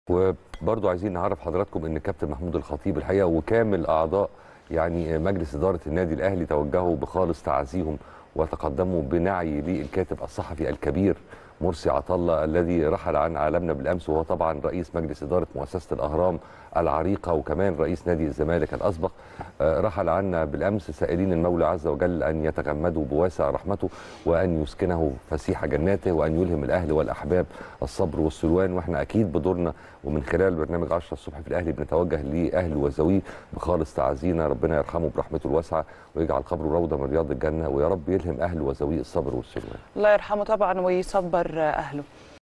وبرضو عايزين نعرف حضراتكم ان كابتن محمود الخطيب الحقيقه وكامل اعضاء يعني مجلس اداره النادي الاهلي توجهوا بخالص تعازيهم وتقدموا بنعي للكاتب الصحفي الكبير مرسي عطله الذي رحل عن عالمنا بالامس وهو طبعا رئيس مجلس اداره مؤسسه الاهرام العريقه وكمان رئيس نادي الزمالك الاسبق آه، رحل عنا بالامس سائلين المولى عز وجل ان يتغمده بواسع رحمته وان يسكنه فسيح جناته وان يلهم الاهل والاحباب الصبر والسلوان واحنا اكيد بدورنا ومن خلال برنامج 10 الصبح في الاهلي بنتوجه لاهله وذويه بخالص تعازينا ربنا يرحمه برحمته الواسعه ويجعل قبره روضه من رياض الجنه ويا رب يلهم اهله وذويه الصبر والسلوان الله يرحمه طبعا ويصبر اهله